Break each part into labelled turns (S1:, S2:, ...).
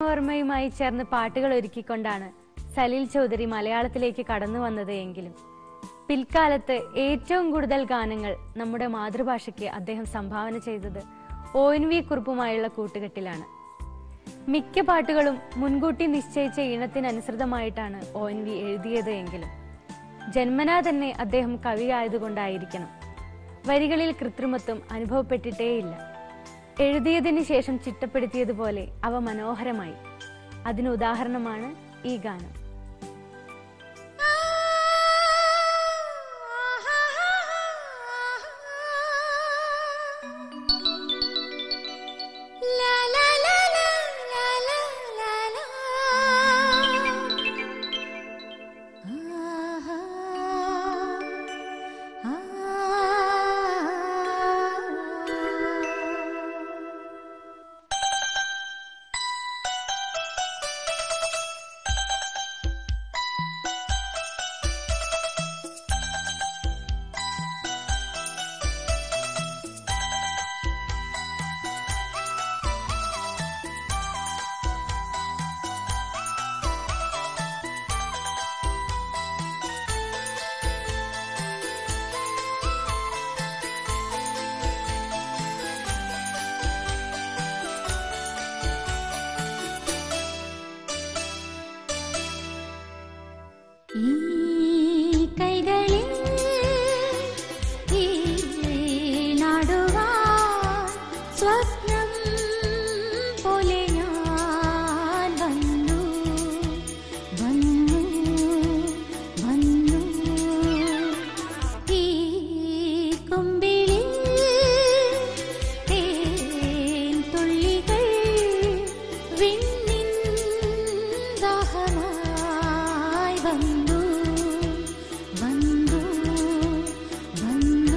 S1: വർമ്മയുമായി ചേർന്ന് പാട്ടുകൾ ഒരുക്കിക്കൊണ്ടാണ് സലീൽ ചൗധരി മലയാളത്തിലേക്ക് കടന്നു വന്നത് എങ്കിലും പിൽക്കാലത്ത് ഏറ്റവും കൂടുതൽ ഗാനങ്ങൾ നമ്മുടെ മാതൃഭാഷയ്ക്ക് അദ്ദേഹം സംഭാവന ചെയ്തത് ഒ എൻ വി കുറുപ്പുമായുള്ള കൂട്ടുകെട്ടിലാണ് മിക്ക പാട്ടുകളും മുൻകൂട്ടി നിശ്ചയിച്ച ഈണത്തിനനുസൃതമായിട്ടാണ് ഒ എൻ വി എഴുതിയത് എങ്കിലും ജന്മനാ തന്നെ അദ്ദേഹം കവിയായതുകൊണ്ടായിരിക്കണം വരികളിൽ കൃത്രിമത്വം അനുഭവപ്പെട്ടിട്ടേയില്ല എഴുതിയതിന് ശേഷം ചിട്ടപ്പെടുത്തിയതുപോലെ അവ മനോഹരമായി അതിന് ഉദാഹരണമാണ് ഈ ഗാനം
S2: ഈ കൈകളിൽ ഈ നാടുവാൻ സ്വപ്നം പോലെ ഞാൻ വന്നു വന്നു വന്നു ഈ കുമ്പിളിൽ തേൻ തുള്ളികൾ വിണ്ണിൻ ദാഹമായി വന്നു വന്നു വന്നു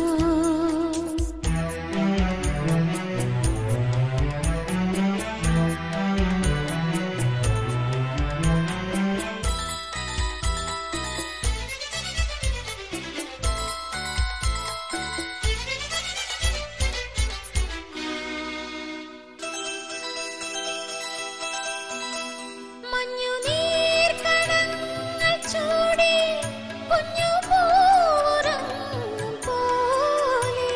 S2: മഞ്ഞുനീർക്കണങ്ങൾ ചൂടി കുഞ്ഞു പൂവുറങ്ങും പോലെ.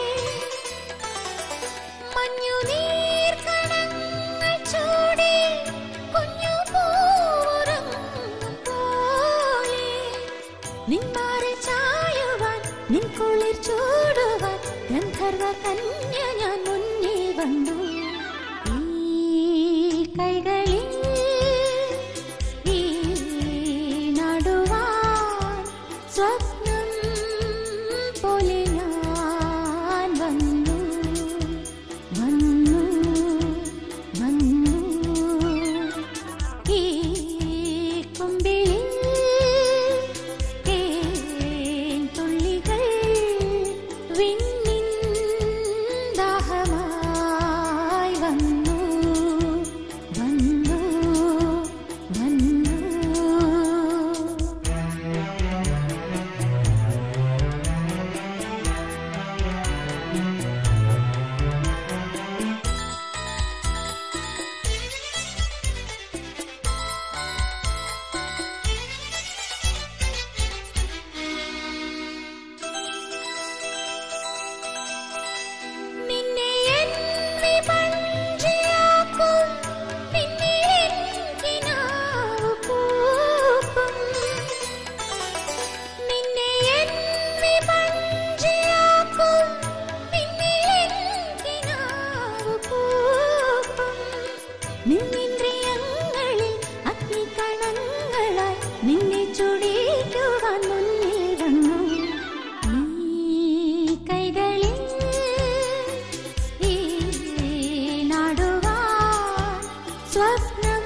S2: മഞ്ഞുനീർക്കണങ്ങൾ ചൂടി കുഞ്ഞു പൂവുറങ്ങും പോലെ. നിന്മാറിൽ ചായുവാൻ നിൻ കുളിർ ചൂടുവാൻ ഗന്ധർവ കന്യ ഞാൻ മുന്നിൽ വന്നു ഈ കൈകളിൽ ഈ നടുവാൻ സ്വപ്നം പോലെ ഞാൻ വന്നു വന്നു വന്നു ഈ കുമ്പിളിൽ തേൻ തുള്ളികൾ വിണ്ണിൻ ദാഹമായി വന്നു വന്നു വന്നു നിന്നെ എന്നെ പഞ്ചിയാക്കും നിന്നിൽ കിനാവ് പൂക്കും നിന്നെ എന്നെ പഞ്ചിയാക്കും നിന്നിൽ കിനാവ് പൂക്കും നിന്നിന്ദ്രിയങ്ങളിൽ അഗ്നികണങ്ങളായി നിന്നെ ചുടിക്കുവാൻ മുന്നിൽ വന്നു ഈ കൈകളിൽ ഈ നാടുവാൻ സ്വപ്നം